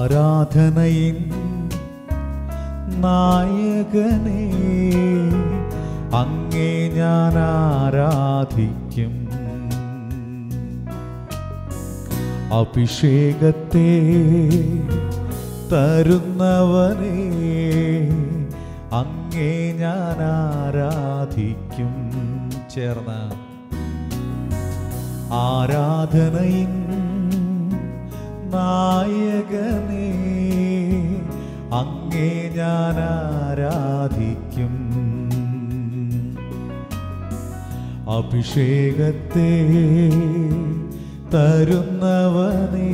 ആരാധനയിൻ നായകനെ അങ്ങേ ഞാൻ ആരാധിക്കും അഭിഷേകത്തെ തരുന്നവനെ അങ്ങേ ഞാൻ ആരാധിക്കും ചേർന്ന ആരാധനയിൻ നായകനെ അങ്ങേ ഞാൻ ആരാധിക്കും അഭിഷേകത്തെ തരുന്നവനെ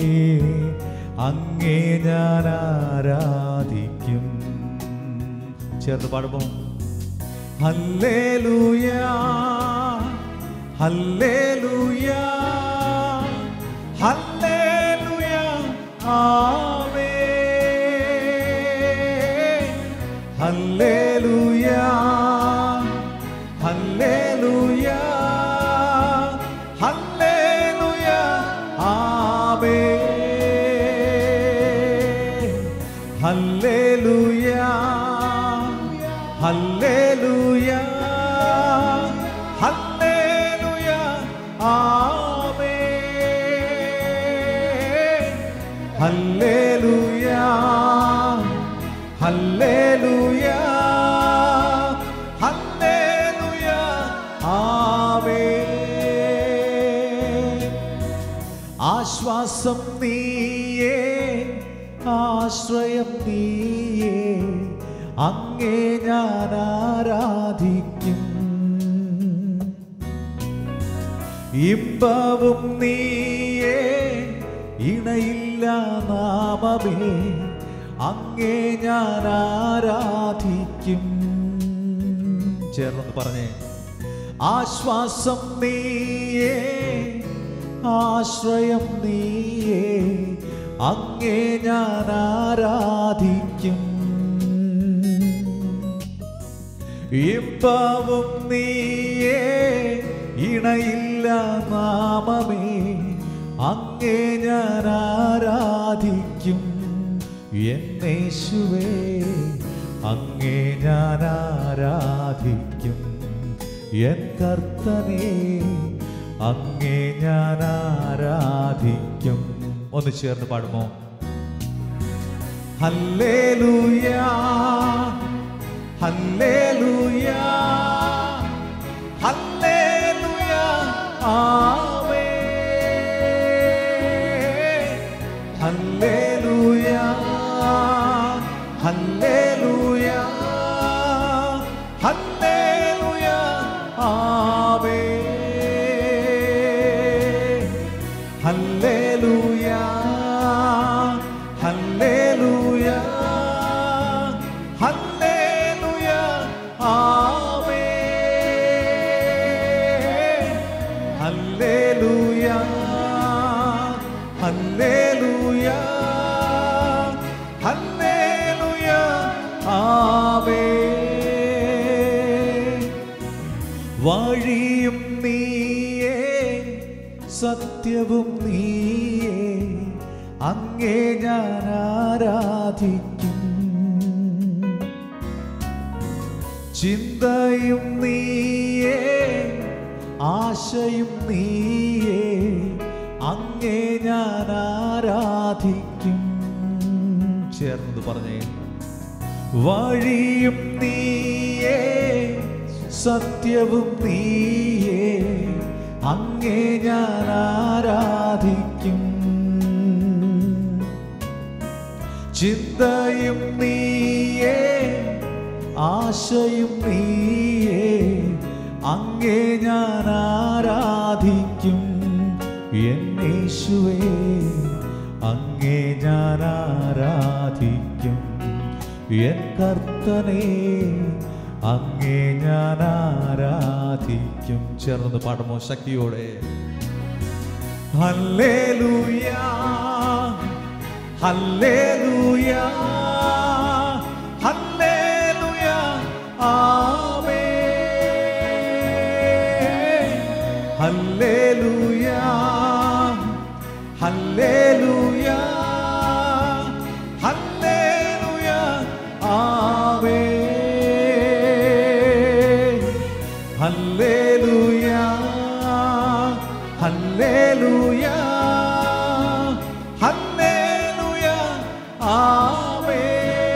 അങ്ങേ ഞാൻ ആരാധിക്കും ചേർന്ന് പാടുമ്പോ ഹല്ലേലൂയാ ഹല്ലേലൂയാ ഹല്ലേലൂയാ ആമേൻ ഹല്ലേലൂയാ ഹല്ലേലൂയാ ഹല്ലേലൂയാ ആമേൻ ഹല്ലേലൂയാ ഹല്ലേലൂയാ ഹല്ലേലൂയാ ആമേൻ ഹല്ലേലൂയാ ഹല്ലേലൂയാ ഹല്ലേലൂയാ ആമേൻ ആശ്വാസം നീയേ ആശ്രയം നീയേ അങ്ങേ ഞാൻ ആരാധിക്കും ഇമ്പവും നീയേ ഇണയില്ല നാമമേ അങ്ങേ ഞാൻ ആരാധിക്കും ചേർന്ന് പറഞ്ഞേ ആശ്വാസം നീയേ ആശ്രയം നീയേ അങ്ങേ ഞാൻ ആരാധിക്കും ഇമ്പവും നീയേ ഇണയില്ല നാമമേ അങ്ങേ ഞാൻ ആരാധിക്കും എന്നേശുവേ അങ്ങേ ഞാൻ ആരാധിക്കും എൻ കർത്തനെ അങ്ങേ ഞാൻ ആരാധിക്കും ഒന്ന് ചേർന്ന് പാടുമോ ഹല്ലേലൂയാ ഹല്ലേലൂയാ ഹല്ലേലൂയാ ആമേൻ ഹല്ലേലൂയാ ഹല്ലേലൂയാ ഹല്ലേലൂയാ ആമേൻ ഹല്ലേലൂയാ ഹല്ലേലൂയാ ഹല്ലേലൂയാ ആമേൻ ഹല്ലേലൂയാ ഹല്ലേലൂയാ ഹല്ലേലൂയാ ആമേൻ വഴിയും നീയേ സത്യവും നീയേ അങ്ങേ ഞാൻ ആരാധിക്കും ചിന്തയും നീയേ ആശയും നീയേ അങ്ങേ ഞാൻ ആരാധിക്കും ചേർന്നത് പറഞ്ഞേ വഴിയും നീയേ സത്യവും നീയേ അങ്ങേ ഞാൻ ആരാധിക്കും ചിന്തയും നീയേ ആശയും നീയേ അങ്ങേ ഞാൻ ആരാധിക്കും എന്നേശുവേ അങ്ങേ ഞാൻ ആരാധിക്കും എൻ കർത്തനെ അങ്ങേ ഞാൻ ആരാധിക്കും ചേർന്ന് പാടുമോ ശക്തിയോടെ ഹല്ലേലൂയാ ഹല്ലേലൂയാ ഹല്ലേലൂയാ ആമേൻ ഹല്ലേലൂയാ ഹല്ലേലൂയാ ഹല്ലേലൂയ ഹല്ലേലൂയ ആമേൻ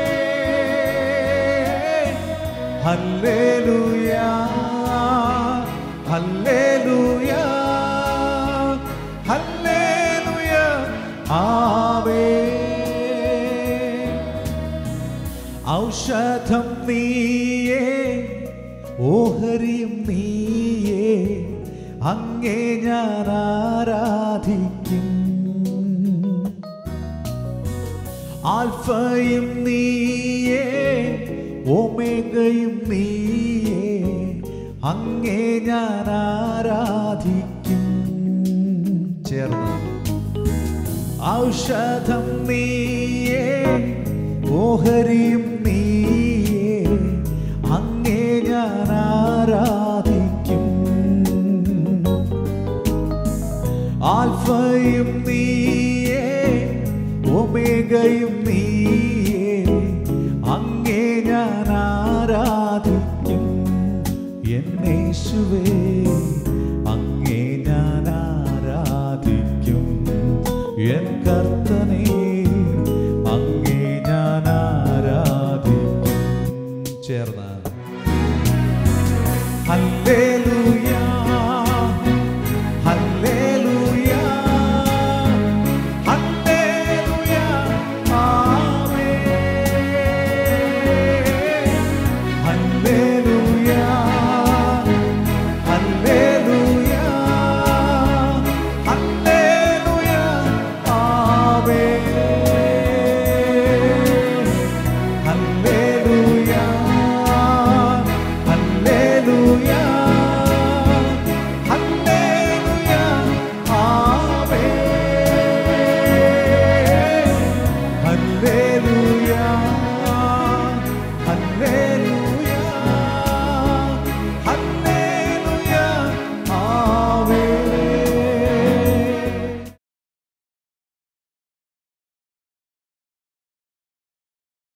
ഹല്ലേലൂയ ഹല്ലേലൂയ ഹല്ലേലൂയ ആമേൻ ഔഷധം നീയേ ഓഹരിയും നീയേ അങ്ങേ ഞാൻ ആരാധിക്കും ആൽഫയും നീയേ ഒമേഗയും നീയേ അങ്ങേ ഞാൻ ആരാധിക്കും ചേർന്ന് ഔഷധം നീയേ ഓഹരിയും നീയേ അങ്ങേ ഞാൻ ആരാധിക്കും ആൽഫയും നീയേ ഒമേഗയും നീയേ അങ്ങേ ഞാൻ ആരാധിക്കും എന്നേശുവേ അങ്ങേ ഞാൻ ആരാധിക്കും എൻ കർത്തനെ അങ്ങേ ഞാൻ ആരാധിക്കും ചേർന്ന ഹല്ലേലൂയ ഹല്ലേലൂയ